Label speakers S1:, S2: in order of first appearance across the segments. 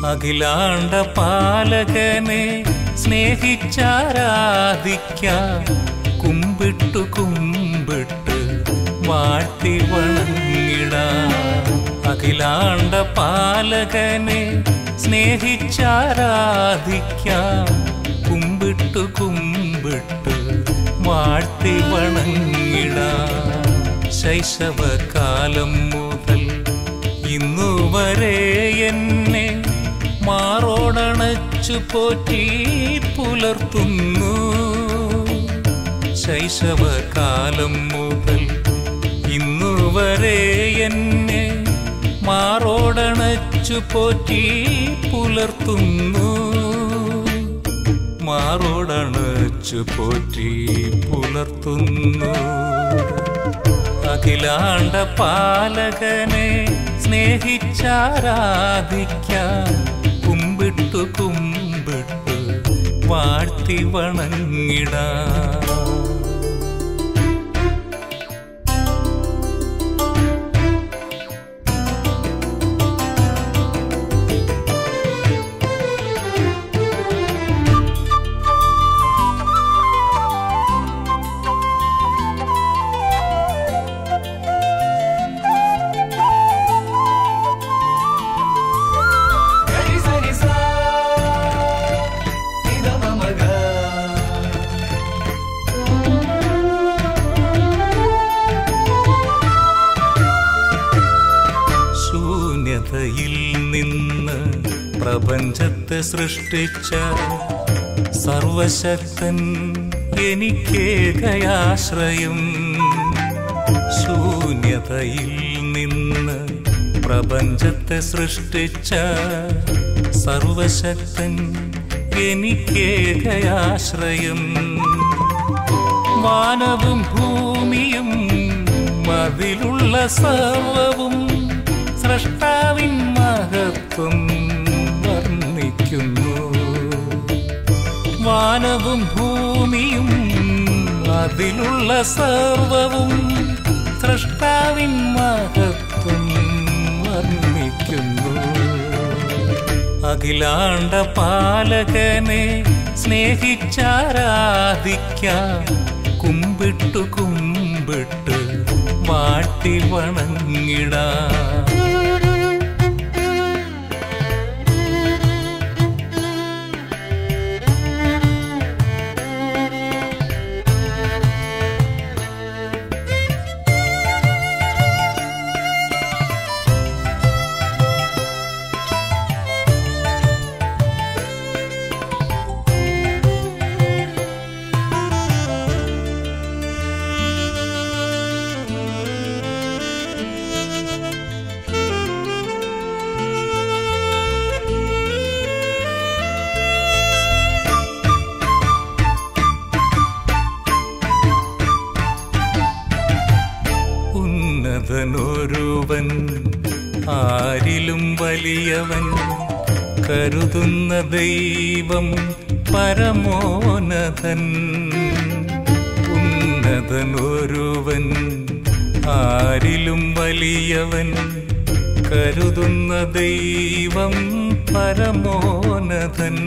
S1: അഖിലാണ്ട പാലകനെ സ്നേഹിച്ചാരാധിക്കാം കുമ്പിട്ടു കുമ്പിട്ട് വാഴ്ത്തി വണങ്ങിടാം അഖിലാണ്ട പാലകനെ സ്നേഹിച്ചാരാധിക്കാം കുമ്പിട്ടു കുമ്പിട്ട് വാഴ്ത്തി വണങ്ങിടാം ശൈശവകാലം മുതൽ ഇന്നു വരെ എന്നെ മാറോടണച്ചു പോറ്റി പുലർത്തുന്നു ശൈശവകാലം മുതൽ ഇന്നു വരെ എന്നെ മാറോടണച്ചു പോറ്റി പുലർത്തുന്നു മാറോടണച്ചു പോറ്റി പുലർത്തുന്നു അഖിലാണ്ട പാലകനെ സ്നേഹിച്ചാരാധിക്കാം കുമ്പിട്ടു കുമ്പിട്ടു വാഴ്ത്തി വണങ്ങിടാം
S2: గరి సరి సా నిద మమగ
S1: ശൂന്യതയിൽ നിന്ന് പ്രപഞ്ചത്തെ സൃഷ്ടിച്ച സർവശക്തൻ എനിക്കേകയാശ്രയം ശൂന്യതയിൽ നിന്ന് പ്രപഞ്ചത്തെ സൃഷ്ടിച്ച സർവശക്തൻ എനിക്കേകയാശ്രയം വാനവും ഭൂമിയും അതിലുള്ള സർവവും സൃഷ്ടാവിൻ മഹത്വം വർണ്ണിക്കുന്നു വാനവും ഭൂമിയും അതിലുള്ള സർവവും സൃഷ്ടാവിൻ മഹത്വം വർണ്ണിക്കുന്നു അഖിലാണ്ട പാലകനെ സ്നേഹിച്ചാരാധിക്കാം കുമ്പിട്ടു കുമ്പിട്ട് വാട്ടി വണങ്ങിടാം ഉന്നതനൊരുവൻ ആരിലും വലിയവൻ കരുതുന്ന ദൈവം പരമോന്നതൻ ഉന്നതനൊരുവൻ ആരിലും വലിയവൻ കരുതുന്ന ദൈവം പരമോന്നതൻ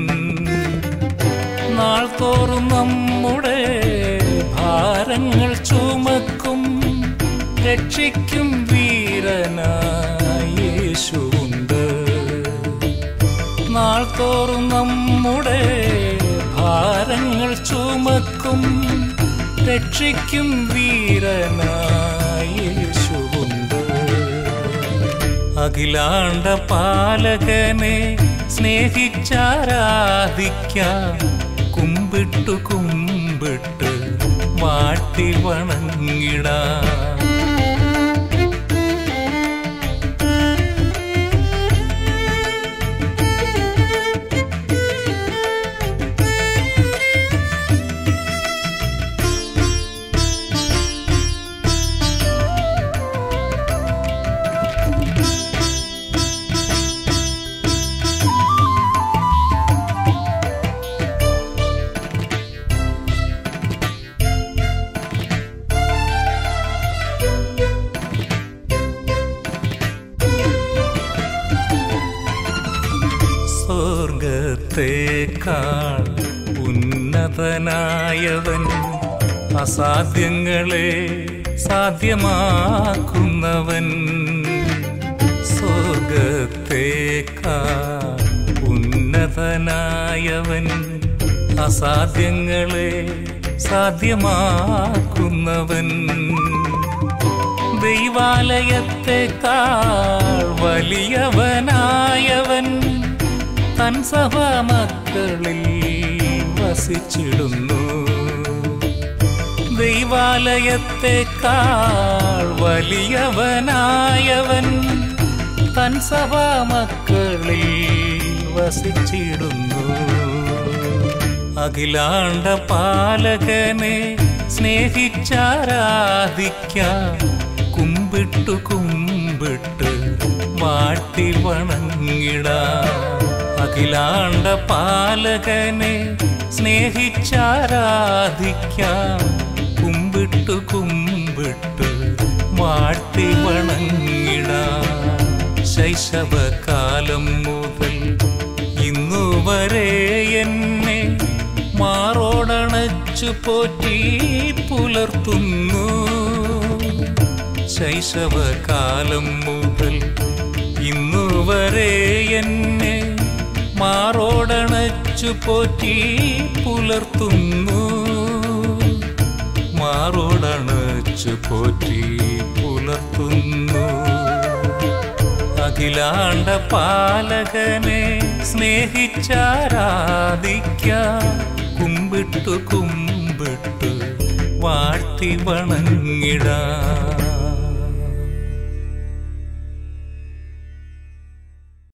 S1: നാൾ തോറും നമ്മുടെ ഭാരങ്ങൾ ചുമക്കും രക്ഷിക്കും വീരനായ യേശുണ്ട് നാൾ തോറും നമ്മുടെ ഭാരങ്ങൾ ചുമക്കും രക്ഷിക്കും വീരനായ യേശുണ്ട് അഖിലാണ്ട പാലകനെ സ്നേഹിച്ചാരാധിക്കാം കുമ്പിട്ടു കുമ്പിട്ട് വാട്ടി വണങ്ങിടാം സ്വർഗത്തേക്കാൾ ഉന്നതനായവൻ അസാധ്യങ്ങളെ സാധ്യമാക്കുന്നവൻ സ്വർഗത്തേക്കാൾ ഉന്നതനായവൻ അസാധ്യങ്ങളെ സാധ്യമാക്കുന്നവൻ ദൈവാലയത്തെക്കാൾ വലിയവനായവൻ തൻ സഭ മക്കളിൽ വസിച്ചിടുന്നു ദൈവാലയത്തെക്കാൾ വലിയവനായവൻ തൻ സഭ മക്കളിൽ വസിച്ചിടുന്നു അഖിലാണ്ട പാലകനെ സ്നേഹിച്ചാരാധിക്കാം കുമ്പിട്ടു കുമ്പിട്ട് വാട്ടി വണങ്ങിടാം അഖിലാണ്ട പാലകനെ സ്നേഹിച്ചാരാധിക്കാം കുമ്പിട്ടു കുമ്പിട്ട് വാട്ടി വണങ്ങിടാം ശൈശവകാലം മുതൽ ഇന്നുവരെ എന്നെ മാറോടണച്ചു പോറ്റി പുലർത്തുന്നു ശൈശവകാലം മുതൽ ഇന്നുവരെ എന്നെ മാറോടണച്ചു പോറ്റി പുലർത്തുന്നു മാറോടണച്ചു പോറ്റി പുലർത്തുന്നു അഖിലാണ്ട പാലകനെ സ്നേഹിച്ചാരാധിക്കാം കുമ്പിട്ടു കുമ്പിട്ടു വാഴ്ത്തി വണങ്ങിടാം